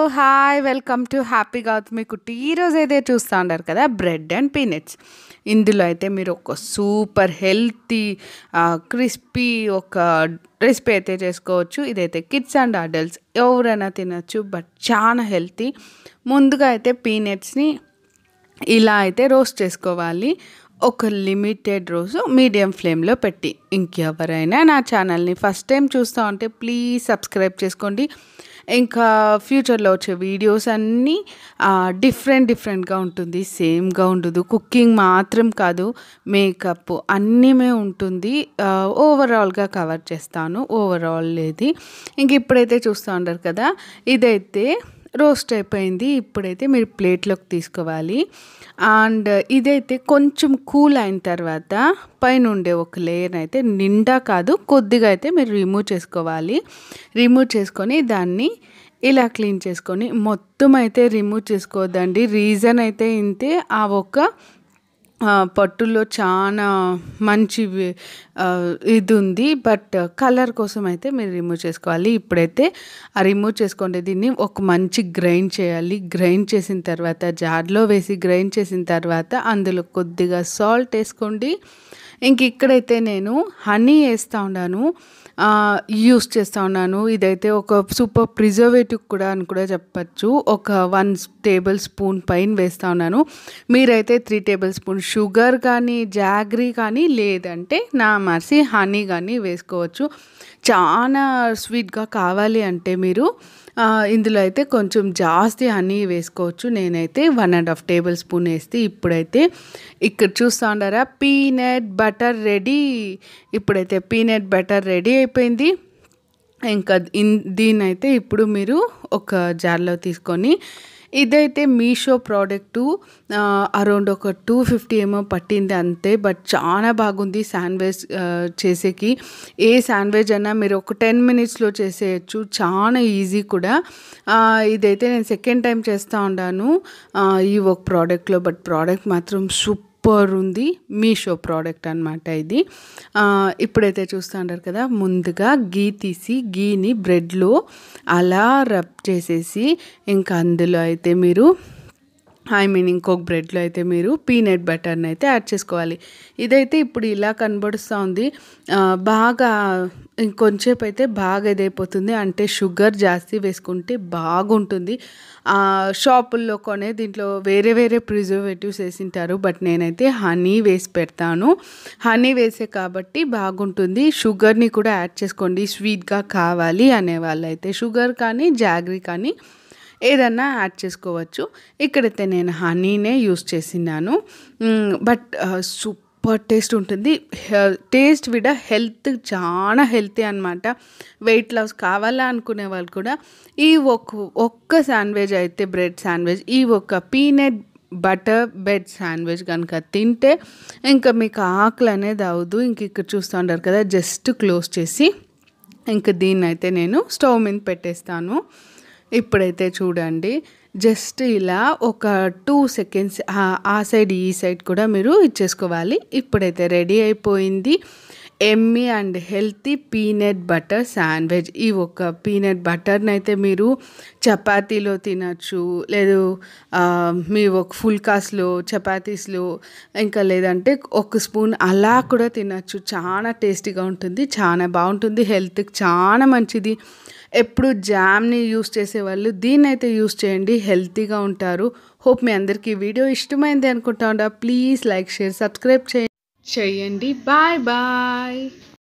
hi welcome to happy Gautami Kutti ఈరోజు అయితే చూస్తూ ఉంటారు కదా బ్రెడ్ అండ్ పీనట్స్ ఇందులో అయితే మీరు ఒక సూపర్ హెల్తీ క్రిస్పీ ఒక రెసిపీ అయితే చేసుకోవచ్చు ఇదైతే కిడ్స్ అండ్ అడల్ట్స్ ఎవరైనా తినచ్చు బట్ చాలా హెల్తీ ముందుగా అయితే పీనట్స్ని ఇలా అయితే రోస్ట్ చేసుకోవాలి ఒక లిమిటెడ్ రోజు మీడియం ఫ్లేమ్లో పెట్టి ఇంకెవరైనా నా ఛానల్ని ఫస్ట్ టైం చూస్తూ ఉంటే ప్లీజ్ సబ్స్క్రైబ్ చేసుకోండి ఇంకా ఫ్యూచర్లో వచ్చే వీడియోస్ అన్నీ డిఫరెంట్ డిఫరెంట్గా ఉంటుంది సేమ్గా ఉండదు కుకింగ్ మాత్రం కాదు మేకప్ అన్నీమే ఉంటుంది ఓవరాల్గా కవర్ చేస్తాను ఓవరాల్ ఇది ఇంక ఇప్పుడైతే చూస్తూ ఉంటారు కదా ఇదైతే రోస్ట్ అయిపోయింది ఇప్పుడైతే మీరు ప్లేట్లోకి తీసుకోవాలి అండ్ ఇదైతే కొంచెం కూల్ అయిన తర్వాత పైన ఉండే ఒక లేయర్ అయితే నిండా కాదు కొద్దిగా అయితే మీరు రిమూవ్ చేసుకోవాలి రిమూవ్ చేసుకొని దాన్ని ఇలా క్లీన్ చేసుకొని మొత్తం అయితే రిమూవ్ చేసుకోవద్దండి రీజన్ అయితే ఇంతే ఆ ఒక పట్టులో చాలా మంచి ఇది ఉంది బట్ కలర్ కోసం అయితే మీరు రిమూవ్ చేసుకోవాలి ఇప్పుడైతే ఆ రిమూవ్ చేసుకోండి దీన్ని ఒక మంచి గ్రైండ్ చేయాలి గ్రైండ్ చేసిన తర్వాత జార్లో వేసి గ్రైండ్ చేసిన తర్వాత అందులో కొద్దిగా సాల్ట్ వేసుకోండి ఇంక ఇక్కడైతే నేను హనీ వేస్తూ ఉన్నాను యూస్ చేస్తూ ఉన్నాను ఇదైతే ఒక సూపర్ ప్రిజర్వేటివ్ కూడా అని కూడా చెప్పచ్చు ఒక వన్ టేబుల్ స్పూన్ పైన వేస్తూ ఉన్నాను మీరైతే త్రీ టేబుల్ స్పూన్ షుగర్ కానీ జాగ్రీ కానీ లేదంటే నా మర్సి హనీ కానీ వేసుకోవచ్చు చాలా స్వీట్గా కావాలి అంటే మీరు ఇందులో అయితే కొంచెం జాస్తి హనీ వేసుకోవచ్చు నేనైతే one and half tablespoon వేస్తే ఇప్పుడైతే ఇక్కడ చూస్తూ ఉండారా పీనట్ బటర్ రెడీ ఇప్పుడైతే పీనట్ బటర్ రెడీ అయిపోయింది ఇంకా దీన్ని అయితే ఇప్పుడు మీరు ఒక జార్లో తీసుకొని ఇదైతే మీషో ప్రోడక్టు అరౌండ్ ఒక టూ ఫిఫ్టీ ఏమో పట్టింది అంతే బట్ చాలా బాగుంది శాండ్విచ్ చేసేకి ఏ శాండ్విచ్ అయినా మీరు ఒక టెన్ మినిట్స్లో చేసేయచ్చు చాలా ఈజీ కూడా ఇదైతే నేను సెకండ్ టైం చేస్తూ ఉన్నాను ఈ ఒక ప్రోడక్ట్లో బట్ ప్రోడక్ట్ మాత్రం సూపర్ సూపర్ ఉంది మీషో ప్రోడక్ట్ అనమాట ఇది ఇప్పుడైతే చూస్తూ ఉంటారు కదా ముందుగా గీ తీసి గీని బ్రెడ్లో అలా రబ్ చేసేసి ఇంకా అందులో అయితే మీరు ఐ మీన్ ఇంకొక బ్రెడ్లో అయితే మీరు పీనట్ బటర్ని అయితే యాడ్ చేసుకోవాలి ఇదైతే ఇప్పుడు ఇలా కనబడుస్తూ ఉంది బాగా ఇంకొంచేపు అయితే బాగా ఇదైపోతుంది అంటే షుగర్ జాస్తి వేసుకుంటే బాగుంటుంది షాపుల్లో కొనే దీంట్లో వేరే వేరే ప్రిజర్వేటివ్స్ వేసింటారు బట్ నేనైతే హనీ వేసి పెడతాను హనీ వేసే కాబట్టి బాగుంటుంది షుగర్ని కూడా యాడ్ చేసుకోండి స్వీట్గా కావాలి అనే వాళ్ళైతే షుగర్ కానీ జాగ్రీ కానీ ఏదన్నా యాడ్ చేసుకోవచ్చు ఇక్కడైతే నేను హనీనే యూస్ చేసినాను బట్ సూపర్ టేస్ట్ ఉంటుంది టేస్ట్ విడ హెల్త్ చాలా హెల్తీ అనమాట వెయిట్ లాస్ కావాలా అనుకునే వాళ్ళు కూడా ఈ ఒక్క ఒక్క శాండ్విచ్ అయితే బ్రెడ్ శాండ్విచ్ ఈ ఒక్క పీనట్ బటర్ బెడ్ శాండ్విచ్ కనుక తింటే ఇంకా మీకు ఆకలి అనేది అవదు ఇంక ఇక్కడ చూస్తూ ఉంటారు కదా జస్ట్ క్లోజ్ చేసి ఇంక దీన్ని అయితే నేను స్టవ్ మీద పెట్టేస్తాను ఇప్పుడైతే చూడండి జస్ట్ ఇలా ఒక టూ సెకండ్స్ ఆ సైడ్ ఈ సైడ్ కూడా మీరు ఇచ్చేసుకోవాలి ఇప్పుడైతే రెడీ అయిపోయింది yummy and healthy peanut butter sandwich ఈ ఒక పీనట్ బటర్ని అయితే మీరు చపాతీలో తినచ్చు లేదు మీ ఒక ఫుల్కాస్లో చపాతీస్లో ఇంకా లేదంటే ఒక స్పూన్ అలా కూడా తినచ్చు చాలా టేస్టీగా ఉంటుంది చాలా బాగుంటుంది హెల్త్కి చాలా మంచిది ఎప్పుడు జామ్ని యూస్ చేసేవాళ్ళు దీన్ని అయితే యూస్ చేయండి హెల్తీగా ఉంటారు హోప్ మీ అందరికీ వీడియో ఇష్టమైంది అనుకుంటా ఉండా ప్లీజ్ లైక్ షేర్ సబ్స్క్రైబ్ చేయండి బాయ్ బాయ్